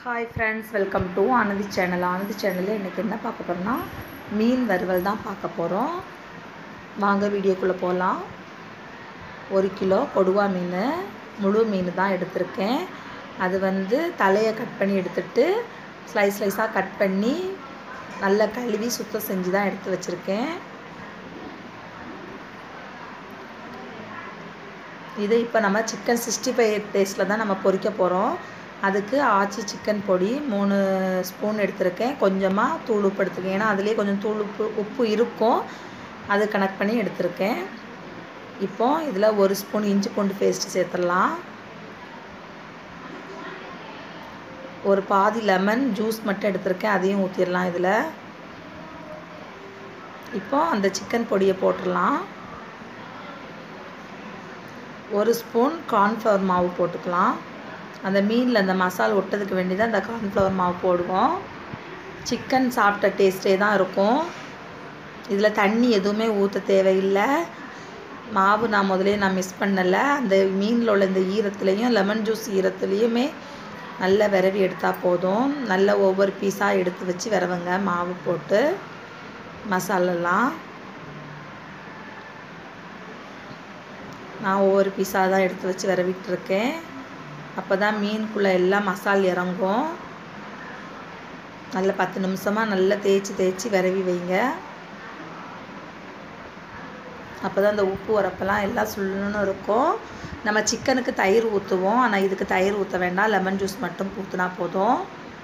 hi friends welcome to Anandhi channel Anandhi சேனலில் இன்றைக்கி என்ன பார்க்க போகிறோம்னா மீன் வறுவல் தான் பார்க்க போகிறோம் வாங்க வீடியோக்குள்ளே போகலாம் ஒரு கிலோ கொடுவா மீன் முழு மீன் தான் எடுத்திருக்கேன் அது வந்து தலையை கட் பண்ணி எடுத்துட்டு ஸ்லைஸ் ஸ்லைஸாக கட் பண்ணி நல்லா கழுவி சுத்தம் செஞ்சு தான் எடுத்து வச்சுருக்கேன் இது இப்போ நம்ம சிக்கன் சிக்ஸ்டி ஃபைவ் டேஸ்ட்டில் தான் நம்ம பொரிக்க போகிறோம் அதுக்கு ஆச்சி சிக்கன் பொடி மூணு ஸ்பூன் எடுத்திருக்கேன் கொஞ்சமாக தூள் உப்பு எடுத்துருக்கேன் ஏன்னா அதுலேயே கொஞ்சம் தூள் உப்பு உப்பு இருக்கும் அது கனெக்ட் பண்ணி எடுத்திருக்கேன் இப்போ இதில் ஒரு ஸ்பூன் இஞ்சி பூண்டு பேஸ்ட்டு சேர்த்துடலாம் ஒரு பாதி லெமன் ஜூஸ் மட்டும் எடுத்திருக்கேன் அதையும் ஊற்றிடலாம் இதில் இப்போ அந்த சிக்கன் பொடியை போட்டுடலாம் ஒரு ஸ்பூன் கார்ன்ஃப்ளவர் மாவு போட்டுக்கலாம் அந்த மீனில் அந்த மசால் ஒட்டதுக்கு வேண்டி தான் அந்த கார்ன்ஃப்ளவர் மாவு போடுவோம் சிக்கன் சாப்பிட்ட டேஸ்ட்டே தான் இருக்கும் இதில் தண்ணி எதுவுமே ஊற்ற தேவையில்லை மாவு நான் முதலே நான் மிஸ் பண்ணலை அந்த மீனில் உள்ள இந்த ஈரத்துலேயும் லெமன் ஜூஸ் ஈரத்துலேயுமே நல்லா விரவி எடுத்தால் போதும் நல்ல ஒவ்வொரு பீஸாக எடுத்து வச்சு விரவுங்க மாவு போட்டு மசாலெல்லாம் நான் ஒவ்வொரு பீஸாக தான் எடுத்து வச்சு விரவிட்டுருக்கேன் அப்போ தான் மீனுக்குள்ளே எல்லாம் மசால் இறங்கும் நல்ல பத்து நிமிஷமாக நல்லா தேய்ச்சி தேய்ச்சி விரவி வைங்க அப்போ தான் அந்த உப்பு உரப்பெல்லாம் எல்லாம் சுள்ளுன்னு இருக்கும் நம்ம சிக்கனுக்கு தயிர் ஊற்றுவோம் ஆனால் இதுக்கு தயிர் ஊற்ற வேண்டாம் லெமன் ஜூஸ் மட்டும் ஊற்றினா போதும்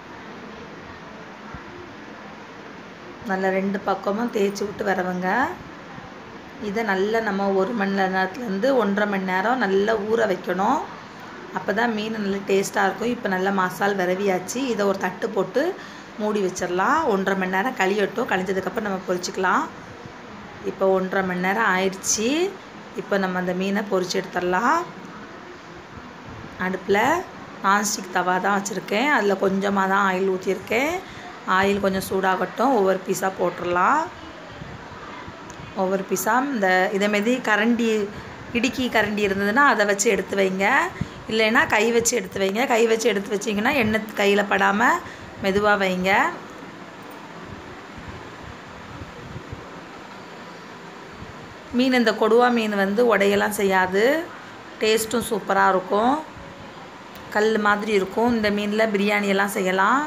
நல்லா ரெண்டு பக்கமும் தேய்ச்சி விட்டு வரவங்க இதை நல்லா நம்ம ஒரு மணி நேரத்துலேருந்து ஒன்றரை மணி நேரம் நல்லா ஊற வைக்கணும் அப்போ தான் மீன் நல்லா டேஸ்ட்டாக இருக்கும் இப்போ நல்லா மசால் விரவியாச்சு இதை ஒரு தட்டு போட்டு மூடி வச்சிடலாம் ஒன்றரை மணி நேரம் கழியட்டும் கழிஞ்சதுக்கப்புறம் நம்ம பொரிச்சிக்கலாம் இப்போ ஒன்றரை மணி நேரம் ஆயிடுச்சு இப்போ நம்ம அந்த மீனை பொரிச்சு எடுத்துடலாம் அடுப்பில் நான்ஸ்டிக் தவா தான் வச்சுருக்கேன் அதில் கொஞ்சமாக தான் ஆயில் ஊற்றிருக்கேன் ஆயில் கொஞ்சம் சூடாகட்டும் ஒவ்வொரு பீஸாக போட்டுடலாம் ஒவ்வொரு பீஸாக இந்த இதேமாரி கரண்டி இடுக்கி கரண்டி இருந்ததுன்னா அதை வச்சு எடுத்து வைங்க இல்லைன்னா கை வச்சு எடுத்து வைங்க கை வச்சு எடுத்து வச்சிங்கன்னா எண்ணெய் கையில் படாமல் மெதுவாக வைங்க மீன் இந்த கொடுவா மீன் வந்து உடையெல்லாம் செய்யாது டேஸ்ட்டும் சூப்பராக இருக்கும் கல் மாதிரி இருக்கும் இந்த மீனில் பிரியாணி எல்லாம் செய்யலாம்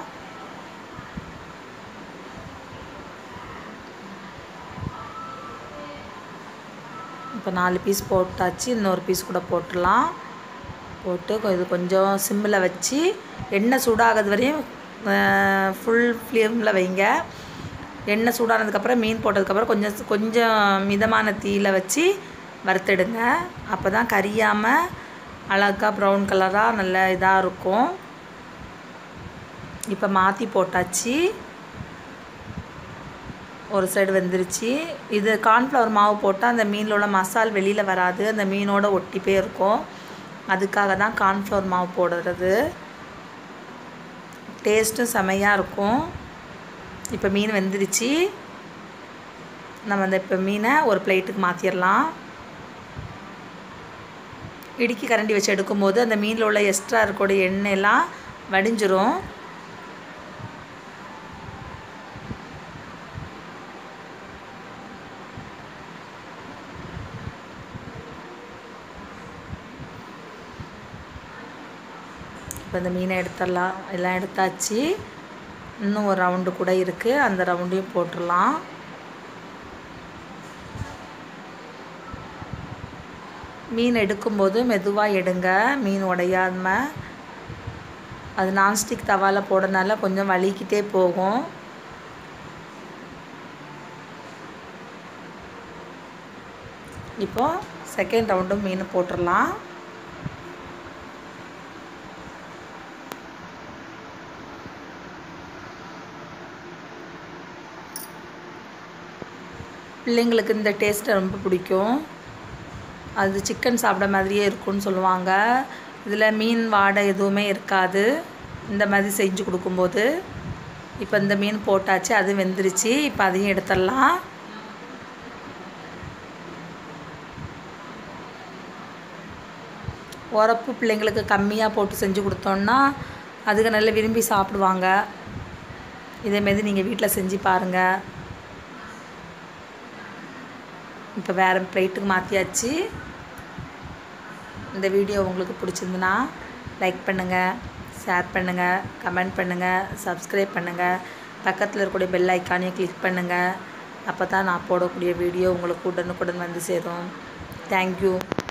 இப்போ நாலு பீஸ் போட்டாச்சு இன்னொரு பீஸ் கூட போட்டுடலாம் போட்டு இது கொஞ்சம் சிம்மில் வச்சு எண்ணெய் சூடாகிறது வரையும் ஃபுல் ஃப்ளேமில் வைங்க எண்ணெய் சூடானதுக்கப்புறம் மீன் போட்டதுக்கப்புறம் கொஞ்சம் கொஞ்சம் மிதமான தீயில் வச்சு வறுத்தெடுங்க அப்போ தான் கரியாமல் அழகாக ப்ரௌன் கலராக நல்ல இதாக இருக்கும் இப்போ மாற்றி போட்டாச்சு ஒரு சைடு வெந்துருச்சு இது கார்ன்ஃப்ளவர் மாவு போட்டால் அந்த மீனில் உள்ள மசால் வெளியில் வராது அந்த மீனோட ஒட்டி போய் இருக்கும் அதுக்காக தான் கார்ன்ஃப்ளவர் மாவு போடுறது டேஸ்ட்டும் செமையாக இருக்கும் இப்போ மீன் வெந்துருச்சு நம்ம அந்த இப்போ மீனை ஒரு பிளேட்டுக்கு மாற்றிடலாம் இடுக்கி கரண்டி வச்சு எடுக்கும்போது அந்த மீனில் உள்ள எக்ஸ்ட்ரா இருக்கக்கூடிய எண்ணெயெல்லாம் வடிஞ்சிரும் இப்போ இந்த மீனை எடுத்துடலாம் எல்லாம் எடுத்தாச்சு இன்னும் ஒரு ரவுண்டு கூட இருக்குது அந்த ரவுண்டையும் போட்டுடலாம் மீன் எடுக்கும்போது மெதுவாக எடுங்க மீன் உடையாம அது நான்ஸ்டிக் தவாவில் போடுறதுனால கொஞ்சம் வலிக்கிட்டே போகும் இப்போ செகண்ட் ரவுண்டும் மீன் போட்டுடலாம் பிள்ளைங்களுக்கு இந்த டேஸ்ட்டு ரொம்ப பிடிக்கும் அது சிக்கன் சாப்பிட மாதிரியே இருக்கும்னு சொல்லுவாங்க இதில் மீன் வாடை எதுவுமே இருக்காது இந்த மாதிரி செஞ்சு கொடுக்கும்போது இப்போ இந்த மீன் போட்டாச்சு அது வெந்துருச்சு இப்போ அதையும் எடுத்துடலாம் உரப்பு பிள்ளைங்களுக்கு கம்மியாக போட்டு செஞ்சு கொடுத்தோன்னா அதுக்கு நல்லா விரும்பி சாப்பிடுவாங்க இதேமாரி நீங்கள் வீட்டில் செஞ்சு பாருங்கள் இப்போ வேறு பிளேட்டுக்கு மாற்றியாச்சு இந்த வீடியோ உங்களுக்கு பிடிச்சிருந்துன்னா லைக் பண்ணுங்கள் ஷேர் பண்ணுங்கள் கமெண்ட் பண்ணுங்கள் சப்ஸ்கிரைப் பண்ணுங்கள் பக்கத்தில் இருக்கக்கூடிய பெல் ஐக்கானையும் கிளிக் பண்ணுங்கள் அப்போ தான் நான் போடக்கூடிய வீடியோ உங்களுக்கு உடனுக்குடன் வந்து சேரும் தேங்க்யூ